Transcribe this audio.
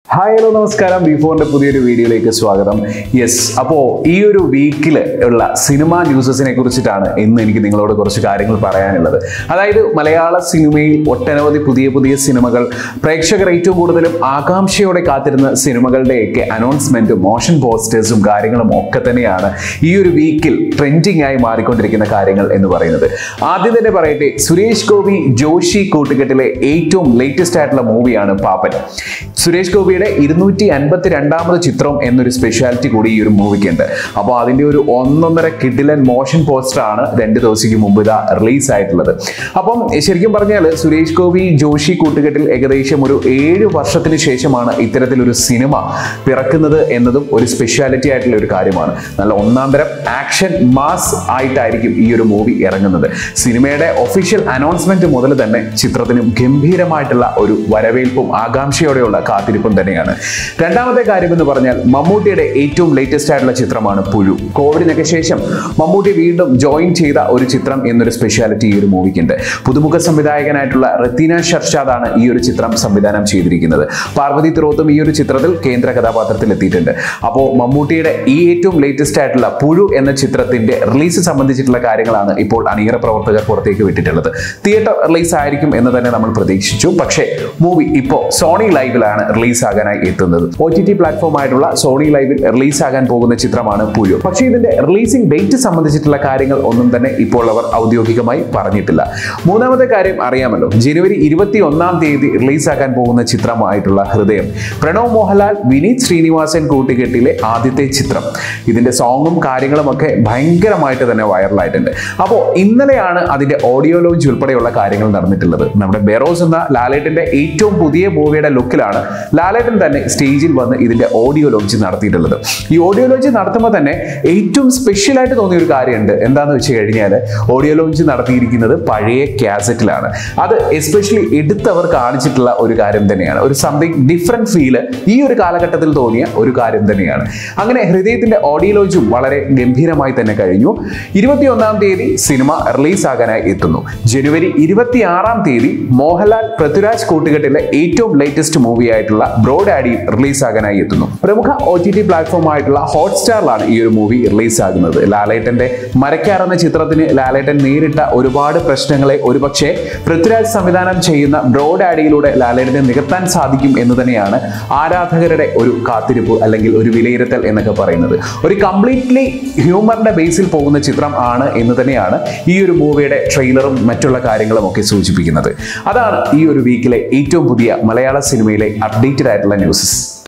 hi hello നമസ്കാരം ബിഫോറിന്റെ പുതിയൊരു വീഡിയോയിലേക്ക് സ്വാഗതം യെസ് അപ്പോൾ ഈ ഒരു വീക്കിൽ ഉള്ള സിനിമ ന്യൂസസിനെ കുറിച്ചിട്ടാണ് ഇന്ന് എനിക്ക് നിങ്ങളോട് കുറച്ച് കാര്യങ്ങൾ പറയാനുള്ളത് അതായത് മലയാള സിനിമയിൽ ഒട്ടനവധി പുതിയ പുതിയ സിനിമകൾ പ്രേക്ഷകർ ഏറ്റവും കൂടുതലും ആകാംക്ഷയോടെ കാത്തിരുന്ന സിനിമകളുടെയൊക്കെ അനൗൺസ്മെന്റും മോഷൻ പോസ്റ്റേഴ്സും കാര്യങ്ങളും ഒക്കെ തന്നെയാണ് ഈ ഒരു വീക്കിൽ ട്രെൻഡിങ് ആയി മാറിക്കൊണ്ടിരിക്കുന്ന കാര്യങ്ങൾ എന്ന് പറയുന്നത് ആദ്യം തന്നെ പറയട്ടെ സുരേഷ് ഗോപി ജോഷി കൂട്ടുകെട്ടിലെ ഏറ്റവും ലേറ്റസ്റ്റ് ആയിട്ടുള്ള മൂവിയാണ് പാപ്പൻ സുരേഷ് ഗോപിയുടെ ഇരുന്നൂറ്റി അൻപത്തി രണ്ടാമത് ചിത്രം എന്നൊരു സ്പെഷ്യാലിറ്റി കൂടി ഈ ഒരു മൂവിക്ക് ഉണ്ട് അപ്പോൾ അതിന്റെ ഒരു ഒന്നൊന്നര കിഡിലൻ മോഷൻ പോസ്റ്റർ ആണ് രണ്ട് ദിവസത്തേക്ക് മുമ്പ് ഇതാ റിലീസ് ആയിട്ടുള്ളത് അപ്പം ശരിക്കും പറഞ്ഞാൽ സുരേഷ് ഗോപി ജോഷി കൂട്ടുകെട്ടിൽ ഏകദേശം ഒരു ഏഴ് വർഷത്തിന് ശേഷമാണ് ഇത്തരത്തിലൊരു സിനിമ പിറക്കുന്നത് എന്നതും ഒരു സ്പെഷ്യാലിറ്റി ആയിട്ടുള്ള ഒരു കാര്യമാണ് നല്ല ഒന്നാം തരം ആക്ഷൻ മാസ് ആയിട്ടായിരിക്കും ഈ ഒരു മൂവി ഇറങ്ങുന്നത് സിനിമയുടെ ഒഫീഷ്യൽ അനൗൺസ്മെന്റ് മുതൽ തന്നെ ചിത്രത്തിന് ഗംഭീരമായിട്ടുള്ള ഒരു വരവേൽപ്പും ആകാംക്ഷയോടെയുള്ള കാത്തിരിപ്പും തന്നെയാണ് രണ്ടാമത്തെ കാര്യം എന്ന് പറഞ്ഞാൽ മമ്മൂട്ടിയുടെ ഏറ്റവും ലേറ്റസ്റ്റ് ആയിട്ടുള്ള ചിത്രമാണ് പുഴു കോവിഡിനൊക്കെ ശേഷം മമ്മൂട്ടി വീണ്ടും ജോയിൻ ചെയ്ത ഒരു ചിത്രം എന്നൊരു സ്പെഷ്യാലിറ്റി ഈ ഒരു മൂവിക്കുണ്ട് പുതുമുഖ സംവിധായകനായിട്ടുള്ള റത്തീന ഷർഷാദാണ് ഈ ഒരു ചിത്രം സംവിധാനം ചെയ്തിരിക്കുന്നത് പാർവതി തിറോത്തും ഈ ഒരു ചിത്രത്തിൽ കേന്ദ്ര കഥാപാത്രത്തിൽ എത്തിയിട്ടുണ്ട് അപ്പോൾ മമ്മൂട്ടിയുടെ ഈ ഏറ്റവും ലേറ്റസ്റ്റ് ആയിട്ടുള്ള പുഴു എന്ന ചിത്രത്തിന്റെ റിലീസ് സംബന്ധിച്ചിട്ടുള്ള കാര്യങ്ങളാണ് ഇപ്പോൾ അണിയറ പ്രവർത്തകർ പുറത്തേക്ക് വിട്ടിട്ടുള്ളത് തിയേറ്റർ റിലീസ് ആയിരിക്കും എന്ന് തന്നെ നമ്മൾ പ്രതീക്ഷിച്ചു പക്ഷേ മൂവി ഇപ്പോൾ സോണി ലൈവിലാണ് റിലീസ് ആകാനായി എത്തുന്നത് ഒ ടി ടി പ്ലാറ്റ്ഫോം ആയിട്ടുള്ള സോണി ലൈവിൽ റിലീസ് ആകാൻ പോകുന്ന ചിത്രമാണ് പുഴു പക്ഷേ ഇതിന്റെ റിലീസിംഗ് ഡേറ്റ് സംബന്ധിച്ചിട്ടുള്ള കാര്യങ്ങൾ ഒന്നും തന്നെ ഇപ്പോൾ അവർ ഔദ്യോഗികമായി പറഞ്ഞിട്ടില്ല മൂന്നാമത്തെ കാര്യം അറിയാമല്ലോ ജനുവരി ഇരുപത്തി ഒന്നാം തീയതി റിലീസ് ആക്കാൻ പോകുന്ന ചിത്രമായിട്ടുള്ള ഹൃദയം പ്രണവ് മോഹൻലാൽ വിനീത് ശ്രീനിവാസൻ കൂട്ടുകെട്ടിലെ ആദ്യത്തെ ചിത്രം ഇതിന്റെ സോങ്ങും കാര്യങ്ങളും ഒക്കെ ഭയങ്കരമായിട്ട് തന്നെ വൈറലായിട്ടുണ്ട് അപ്പോൾ ഇന്നലെയാണ് അതിന്റെ ഓഡിയോ ലോഞ്ച് ഉൾപ്പെടെയുള്ള കാര്യങ്ങൾ നടന്നിട്ടുള്ളത് നമ്മുടെ ബെറോസ് എന്ന ലാലേട്ടന്റെ ഏറ്റവും പുതിയ മൂവിയുടെ ലുക്കിലാണ് ലാലേട്ടൻ തന്നെ സ്റ്റേജിൽ വന്ന് ഇതിന്റെ ഓഡിയോ ലോഞ്ച് നടത്തിയിട്ടുള്ളത് ഈ ഓഡിയോ ലോഞ്ച് നടത്തുമ്പോൾ തന്നെ ഏറ്റവും സ്പെഷ്യൽ ആയിട്ട് തോന്നിയ ഒരു കാര്യമുണ്ട് എന്താണെന്ന് വെച്ച് കഴിഞ്ഞാൽ ഓഡിയോ ലോഞ്ച് നടത്തിയിരിക്കുന്നത് പഴയ കാസറ്റിലാണ് അത് എസ്പെഷ്യലി എടുത്തവർ കാണിച്ചിട്ടുള്ള ഒരു കാര്യം തന്നെയാണ് ഒരു സംതിങ് ഡിഫറെന്റ് ഫീല് ഈ ഒരു കാലഘട്ടത്തിൽ തോന്നിയ ഒരു കാര്യം തന്നെയാണ് അങ്ങനെ ഹൃദയത്തിന്റെ ഓഡിയോ ലോഞ്ചും വളരെ ഗംഭീരമായി തന്നെ കഴിഞ്ഞു ഇരുപത്തിയൊന്നാം തീയതി സിനിമ റിലീസ് ആകാനായി എത്തുന്നു ജനുവരി ഇരുപത്തി ആറാം തീയതി മോഹൻലാൽ പൃഥ്വിരാജ് കൂട്ടുകെട്ടിലെ ഏറ്റവും ലേറ്റസ്റ്റ് മൂവി ആയിട്ടുള്ള ബ്രോ ഡാഡി റിലീസ് ആകാനായി എത്തുന്നു പ്രമുഖ ഒ ടി ടി പ്ലാറ്റ്ഫോം ആയിട്ടുള്ള ഹോട്ട്സ്റ്റാറിലാണ് ഈ ഒരു മൂവി റിലീസ് ആകുന്നത് ലാലേട്ടന്റെ മരക്കാർ എന്ന ചിത്രത്തിന് ലാലേട്ടൻ നേരിട്ട ഒരുപാട് പ്രശ്നങ്ങളെ ഒരുപക്ഷെ പൃഥ്വിരാജ് സംവിധാനം ചെയ്യുന്ന ബ്രോ ഡാഡിയിലൂടെ ലാലേട്ടനെ നികത്താൻ സാധിക്കും എന്ന് തന്നെയാണ് ആരാധകരുടെ ഒരു കാത്തിരിപ്പ് അല്ലെങ്കിൽ ഒരു വിലയിരുത്തൽ എന്നൊക്കെ പറയുന്നത് ഒരു കംപ്ലീറ്റ്ലി ഹ്യൂമറിന്റെ ബേസിൽ പോകുന്ന ചിത്രം ആണ് എന്ന് തന്നെയാണ് ഈ ഒരു മൂവിയുടെ ട്രെയിലറും മറ്റുള്ള കാര്യങ്ങളും ഒക്കെ സൂചിപ്പിക്കുന്നത് അതാണ് ഈ ഒരു വീക്കിലെ ഏറ്റവും പുതിയ മലയാള സിനിമയിലെ അപ്ഡേറ്റഡ് ആയിട്ടുള്ള ന്യൂസസ്